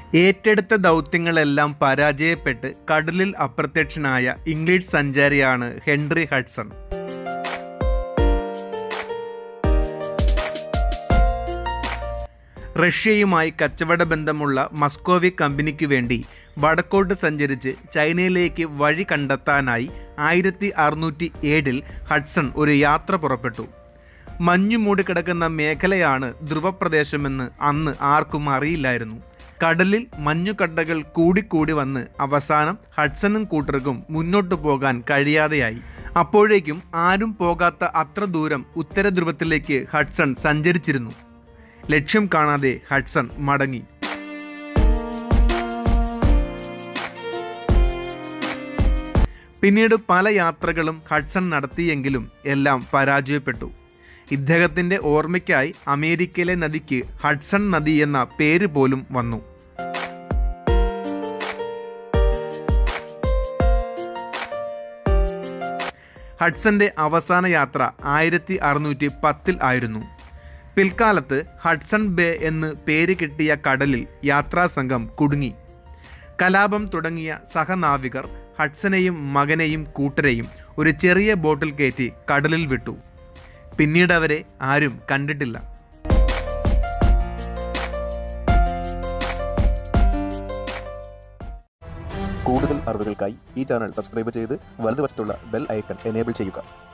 ഏറ്റെടുത്ത ദൗത്യങ്ങളെല്ലാം പരാജയപ്പെട്ട് കടലിൽ അപ്രത്യക്ഷനായ ഇംഗ്ലീഷ് സഞ്ചാരിയാണ് ഹെൻറി ഹഡ്സൺ റഷ്യയുമായി കച്ചവട ബന്ധമുള്ള മസ്കോവി കമ്പനിക്ക് വേണ്ടി വടക്കോട്ട് സഞ്ചരിച്ച് ചൈനയിലേക്ക് വഴി കണ്ടെത്താനായി ആയിരത്തി അറുന്നൂറ്റി ഏഴിൽ ഹഡ്സൺ ഒരു യാത്ര പുറപ്പെട്ടു മഞ്ഞു മൂടിക്കിടക്കുന്ന മേഖലയാണ് ധ്രുവപ്രദേശമെന്ന് അന്ന് ആർക്കും അറിയില്ലായിരുന്നു കടലിൽ മഞ്ഞുകട്ടകൾ കൂടിക്കൂടി വന്ന് അവസാനം ഹഡ്സണും കൂട്ടർക്കും മുന്നോട്ടു പോകാൻ കഴിയാതെയായി അപ്പോഴേക്കും ആരും പോകാത്ത അത്ര ദൂരം ഉത്തരധ്രുവത്തിലേക്ക് ഹഡ്സൺ സഞ്ചരിച്ചിരുന്നു ലക്ഷ്യം കാണാതെ ഹഡ്സൺ മടങ്ങി പിന്നീട് പല യാത്രകളും ഹഡ്സൺ നടത്തിയെങ്കിലും എല്ലാം പരാജയപ്പെട്ടു ഇദ്ദേഹത്തിൻ്റെ ഓർമ്മയ്ക്കായി അമേരിക്കയിലെ നദിക്ക് ഹഡ്സൺ നദി എന്ന പേര് പോലും വന്നു ഹഡ്സന്റെ അവസാന യാത്ര ആയിരത്തി അറുന്നൂറ്റി പത്തിൽ ആയിരുന്നു പിൽക്കാലത്ത് ഹഡ്സൺ ബേ എന്ന് പേര് കിട്ടിയ കടലിൽ യാത്രാസംഘം കുടുങ്ങി കലാപം തുടങ്ങിയ സഹനാവികർ ഹഡ്സനെയും മകനെയും കൂട്ടരെയും ഒരു ചെറിയ ബോട്ടിൽ കയറ്റി കടലിൽ വിട്ടു പിന്നീട് അവരെ ആരും കണ്ടിട്ടില്ല കൂടുതൽ അറിവുകൾക്കായി ഈ ചാനൽ സബ്സ്ക്രൈബ് ചെയ്ത് വലതുവശത്തുള്ള ബെൽ ഐക്കൺ എനേബിൾ ചെയ്യുക